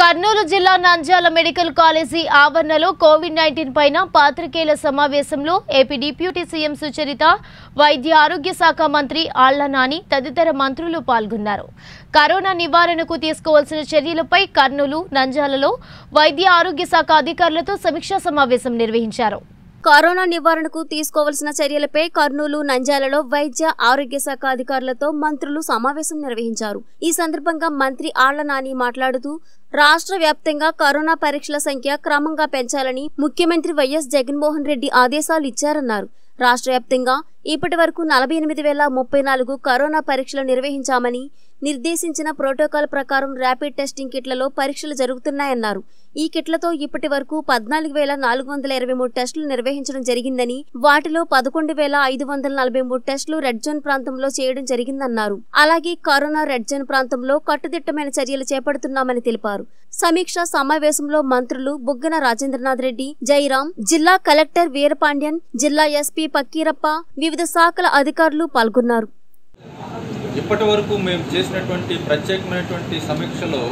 కర్నూలు జిల్లా Nandyal medical college ఆవరణలో Covid nineteen పైన పాత్రికేయుల సమావేశంలో ఏపీ డిప్యూటీ సీఎం సుచరిత వైద్య ఆరోగ్య శాఖ మంత్రి ఆళ్ల నాని తదితర మంత్రులు పాల్గొన్నారు కరోనా నివారణకు తీసుకోవాల్సిన చర్యలపై కర్నూలు నంద్యాలలో వైద్య ఆరోగ్య శాఖ అధికారులతో సమీక్షా సమావేశం నిర్వహించారు కరోనా నివారణకు తీసుకోవాల్సిన చర్యలపై కర్నూలు నంద్యాలలో వైద్య ఆరోగ్య శాఖ అధికారులతో మంత్రులు సమావేశం నిర్వహించారు ఈ సందర్భంగా మంత్రి ఆళ్ల నాని మాట్లాడుతూ రాష్ట్ర వ్యాప్తంగా కరోనా పరీక్షల సంఖ్య క్రమంగా పెంచాలని ముఖ్యమంత్రి వైఎస్ జగన్మోహన్ రెడ్డి ఆదేశాలు ఇచ్చారన్నారు రాష్ట్ర వ్యాప్తంగా ఇప్పటి వరకు నలభై ఎనిమిది వేల ముప్పై నాలుగు కరోనా పరీక్షలు నిర్వహించామని నిర్దేశించిన ప్రోటోకాల్ ప్రకారం ర్యాపిడ్ టెస్టింగ్ కిట్లలో పరీక్షలు జరుగుతున్నాయన్నారు ఈ కిట్లతో ఇప్పటి వరకు పద్నాలుగు వేల నాలుగు వందల ఇరవై మూడు టెస్టులు నిర్వహించడం జరిగిందని వాటిలో పదకొండు వేల ఐదు వందల నలభై మూడు టెస్టులు రెడ్ జోన్ ప్రాంతంలో చేయడం జరిగిందన్నారు అలాగే కరోనా రెడ్ జోన్ ప్రాంతంలో కట్టుదిట్టమైన చర్యలు చేపడుతున్నామని తెలిపారు సమీక్ష సమావేశంలో మంత్రులు బుగ్గన రాజేంద్రనాథ్ రెడ్డి జైరాం జిల్లా కలెక్టర్ వీరపాండ్యన్ జిల్లా ఎస్పీ పక్కీరప్ప వివిధ శాఖల అధికారులు పాల్గొన్నారు ఇప్పటి వరకు మేము చేసినటువంటి ప్రత్యేకమైనటువంటి సమీక్షలో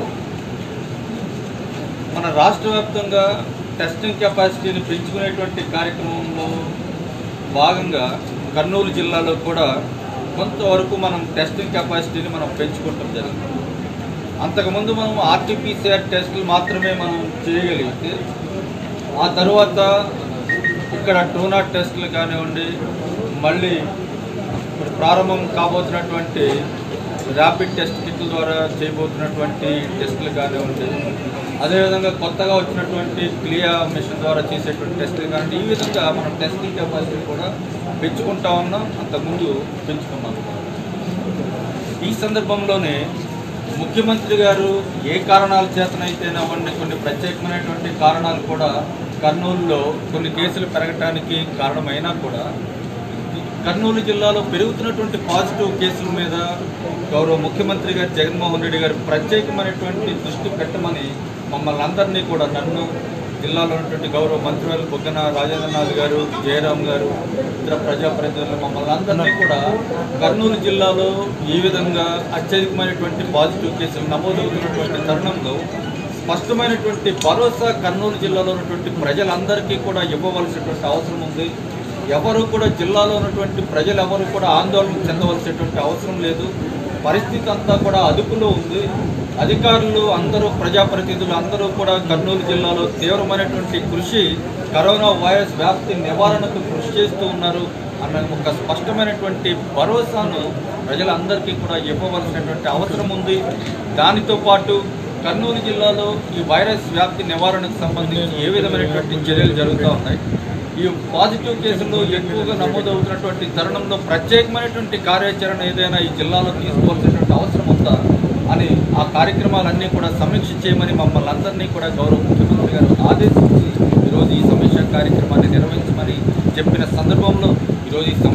మన రాష్ట్ర వ్యాప్తంగా టెస్టింగ్ కెపాసిటీని పెంచుకునేటువంటి కార్యక్రమంలో భాగంగా కర్నూలు జిల్లాలో కూడా కొంతవరకు మనం టెస్టింగ్ కెపాసిటీని మనం పెంచుకుంటాం జరిగింది అంతకుముందు మనం ఆర్టీపీసీఆర్ టెస్టులు మాత్రమే మనం చేయగలిగితే ఆ తర్వాత ఇక్కడ టూనాట్ టెస్టులు కానివ్వండి మళ్ళీ ఇప్పుడు ప్రారంభం కాబోతున్నటువంటి ర్యాపిడ్ టెస్ట్ కిట్ల ద్వారా చేయబోతున్నటువంటి టెస్టులు కానివ్వండి అదేవిధంగా కొత్తగా వచ్చినటువంటి క్లియా మిషన్ ద్వారా చేసేటువంటి టెస్టులు కానివ్వండి ఈ విధంగా మనం టెస్టింగ్ కెపాసిటీ కూడా పెంచుకుంటా ఉన్నాం అంతకుముందు పెంచుకున్నాం ఈ సందర్భంలోనే ముఖ్యమంత్రి గారు ఏ కారణాల చేతనైతేనవ్వండి కొన్ని ప్రత్యేకమైనటువంటి కారణాలు కూడా కర్నూలులో కొన్ని కేసులు పెరగటానికి కారణమైనా కూడా కర్నూలు జిల్లాలో పెరుగుతున్నటువంటి పాజిటివ్ కేసుల మీద గౌరవ ముఖ్యమంత్రి గారు జగన్మోహన్ రెడ్డి గారు ప్రత్యేకమైనటువంటి దృష్టి పెట్టమని మమ్మల్ని అందరినీ కూడా నన్ను జిల్లాలో ఉన్నటువంటి గౌరవ మంత్రివర్గ బుగ్గన రాజేంద్రనాథ్ గారు జయరాం గారు ఇతర ప్రజాప్రతినిధులు మమ్మల్ని అందరినీ కూడా కర్నూలు జిల్లాలో ఈ విధంగా అత్యధికమైనటువంటి పాజిటివ్ కేసులు నమోదవుతున్నటువంటి తరుణంలో స్పష్టమైనటువంటి భరోసా కర్నూలు జిల్లాలో ఉన్నటువంటి ప్రజలందరికీ కూడా ఇవ్వవలసినటువంటి అవసరం ఉంది ఎవరు కూడా జిల్లాలో ఉన్నటువంటి ప్రజలు ఎవరు కూడా ఆందోళన చెందవలసినటువంటి అవసరం లేదు పరిస్థితి అంతా కూడా అదుపులో ఉంది అధికారులు అందరూ ప్రజాప్రతినిధులు అందరూ కూడా కర్నూలు జిల్లాలో తీవ్రమైనటువంటి కృషి కరోనా వైరస్ వ్యాప్తి నివారణకు కృషి చేస్తూ ఉన్నారు అన్న ఒక స్పష్టమైనటువంటి భరోసాను ప్రజలందరికీ కూడా ఇవ్వవలసినటువంటి అవసరం ఉంది దానితో పాటు కర్నూలు జిల్లాలో ఈ వైరస్ వ్యాప్తి నివారణకు సంబంధించి ఏ విధమైనటువంటి చర్యలు జరుగుతూ ఉన్నాయి ఈ పాజిటివ్ కేసులు ఎక్కువగా నమోదవుతున్నటువంటి తరుణంలో ప్రత్యేకమైనటువంటి కార్యాచరణ ఏదైనా ఈ జిల్లాలో తీసుకోవాల్సినటువంటి అవసరం ఉందా అని ఆ కార్యక్రమాలన్నీ కూడా సమీక్ష చేయమని మమ్మల్ని అందరినీ కూడా గౌరవ ముఖ్యమంత్రి గారు ఆదేశించి ఈరోజు ఈ సమీక్ష కార్యక్రమాన్ని నిర్వహించమని చెప్పిన సందర్భంలో ఈరోజు ఈ